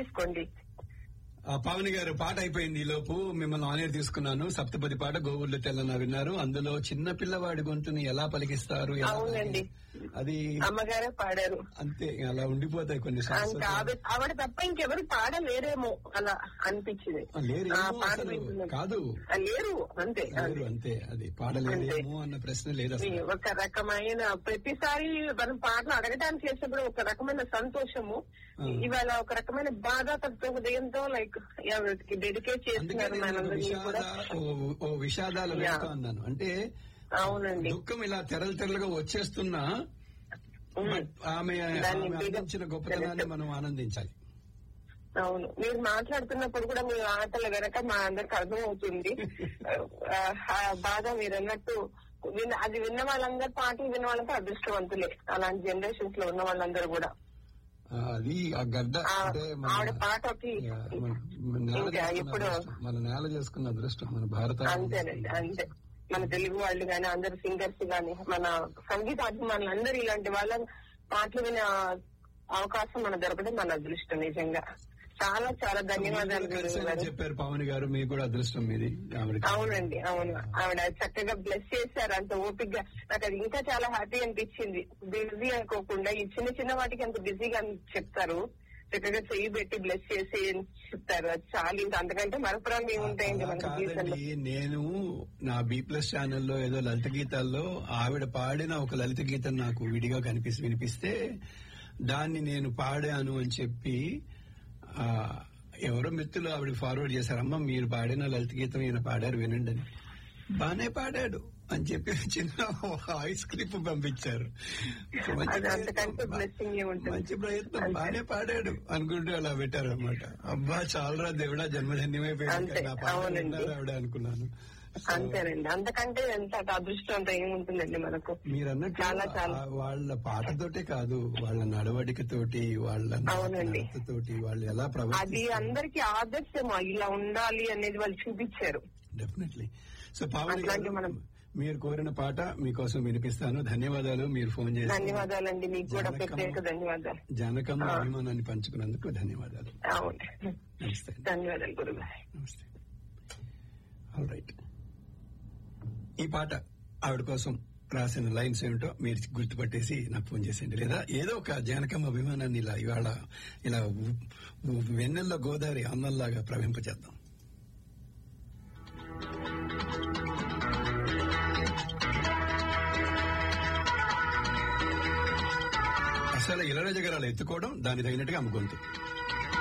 తీసుకోండి ఆ పావని గారు పాట అయిపోయింది ఈ లోపు మిమ్మల్ని ఆనేర్ తీసుకున్నాను సప్తపది పాట గోవుల్లో తెల్లన విన్నారు అందులో చిన్న పిల్లవాడి గొంతుని ఎలా పలికిస్తారు ఎలా అవునండి. అది అమ్మగారే పాడారు అంతే అలా ఉండిపోతాయి కొన్ని ఇంకా శాశ్వత ఆవిడ ఆవిడ తప్ప ఇంకెవరు పాడలేరేమో అలా అనిపించింది ఆ, లేరు ఆ ఏమో పాట అసలు వింటున్నప్పుడు. కాదు ఆ, లేరు అంతే లేరు అంతే అది పాడలేరేమో అన్న ప్రశ్న లేదు ఈ అసలు ఒక రకమైన ప్రతిసారి మనం పాటలు అడగడానికి చేసినప్పుడు ఒక రకమైన సంతోషము ఆ. ఇవాళ ఒక రకమైన బాధ తత్వ హృదయంతో లైక్ ఎవరికి డెడికేట్ అందుకే చేస్తున్నారు నేను ఒక మనందరినీ విషాద కూడా ఓ- ఓ విషాదాలు యా. వెళ్తా అన్నాను అంటే అవునండి దుఃఖం ఇలా తెరలు తెరలుగా వచ్చేస్తున్నా ఉమ్. బట్ ఆమె దాన్ని ఆమె బీగం అందించిన గొప్పతనాన్ని మనం ఆనందించాలి అవును మీరు మాట్లాడుతున్నప్పుడు కూడా మీ ఆటల వెనక మా అందరికి అర్థమవుతుంది ఆ, ఆ బాధ మీరు అన్నట్టు విన్న అది విన్న వాళ్ళందరూ పాటలు విన్న వాళ్ళంతా అదృష్టవంతులే అలాంటి జనరేషన్స్ లో ఉన్న వాళ్ళందరూ కూడా ఆ, అది ఆ గడ్డ ఆ, అంటే మన ఆవిడ పాటకి యా, మన- మన నేల ఇంకా చేసుకున్న ఇప్పుడు అదృష్టం. మన నేల చేసుకున్న అదృష్టం మన భారత అంతేనండి అంతే మన తెలుగు వాళ్ళు గాని అందరు సింగర్స్ గాని మన సంగీత అభిమానులు అందరూ ఇలాంటి వాళ్ళ పాటలు వినే అవకాశం మన దొరకడం మన అదృష్టం నిజంగా చాలా చాలా ధన్యవాదాలు కలిసి గురువు అని గారు చెప్పారు పవన్ గారు మీకు కూడా అదృష్టం మీది ఆవిడకి అవునండి అవును ఆవిడ చక్కగా బ్లెస్ చేశారు అంత ఓపిక్ గా నాకు అది ఇంకా చాలా హ్యాపీ అనిపించింది బిజీ అనుకోకుండా ఈ చిన్న చిన్న వాటికి అంత బిజీగా చెప్తారు చక్కగా చెయ్యి పెట్టి బ్లెస్ చేసి చెప్తారు అది చాలు ఇంకా అంతకంటే మరపురాలు ఏముంటాయండి అలా మనకి జీవితంలో కాదండి నేను నా బి ప్లస్ ఛానల్లో ఏదో లలిత గీతాల్లో ఆవిడ పాడిన ఒక లలిత గీతం నాకు విడిగా కనిపిస్తే వినిపిస్తే దాన్ని నేను పాడాను అని చెప్పి ఆ ఎవరో మిత్రులు ఆవిడకి ఫార్వర్డ్ చేశారమ్మా మీరు పాడిన లలిత గీతం ఈయన పాడారు వినండి అని బానే పాడాడు అని చెప్పి చిన్న వాయిస్ క్లిప్ పంపించారు మంచి అది అంతకంటే ప్రయత్నం. blessing ఏ ఉంటుంది. మంచి ప్రయత్నం బానే పాడాడు అనుకుంటూ అలా పెట్టారు అనమాట అబ్బా చాలరా దేవుడా జన్మధన్యమైపోయింది అంతే, నా పాట అవునండి. విన్నారు ఆవిడ అనుకున్నాను అంతేనండి అంతకంటే ఎంత అదృష్టం అంత ఏముంటుందండి మనకు మీరు అన్నట్టు చాలా, చాలా. ఆ వాళ్ళ పాటతోటే కాదు వాళ్ళ నడవడికతోటి వాళ్ళ అవునండి. తోటి వాళ్ళు ఎలా అది ప్రవర్తిస్తారు అందరికి ఆదర్శం ఇలా ఉండాలి అనేది వాళ్ళు చూపించారు డెఫినెట్లీ సో పావని అట్లాంటి గారు, మనం- మీరు కోరిన పాట మీకోసం వినిపిస్తాను ధన్యవాదాలు మీరు ఫోన్ చేసి ధన్యవాదాలండి మీకు కూడా జానకమ్మ- ప్రత్యేక ధన్యవాదాలు జానకమ్మ అభిమానాన్ని పంచుకున్నందుకు ధన్యవాదాలు అవును నమస్తే ధన్యవాదాలు గురుగారు నమస్తే ఆల్ రైట్ ఈ పాట ఆవిడ కోసం రాసిన లైన్స్ ఏమిటో మీరు గుర్తుపట్టేసి నాకు ఫోన్ చేసేయండి లేదా ఏదో ఒక జానకమ్మ అభిమానాన్ని ఇలా ఇవాళ ఇలా ఉ- ఉ- వెన్నెల్లో గోదావరి అన్నంలాగా ప్రవహింపచేద్దాం అసలు ఇళ్ళ జగరాలు ఎత్తుకోవడం దాని తగినట్టుగా అమ్ముకుంటుంది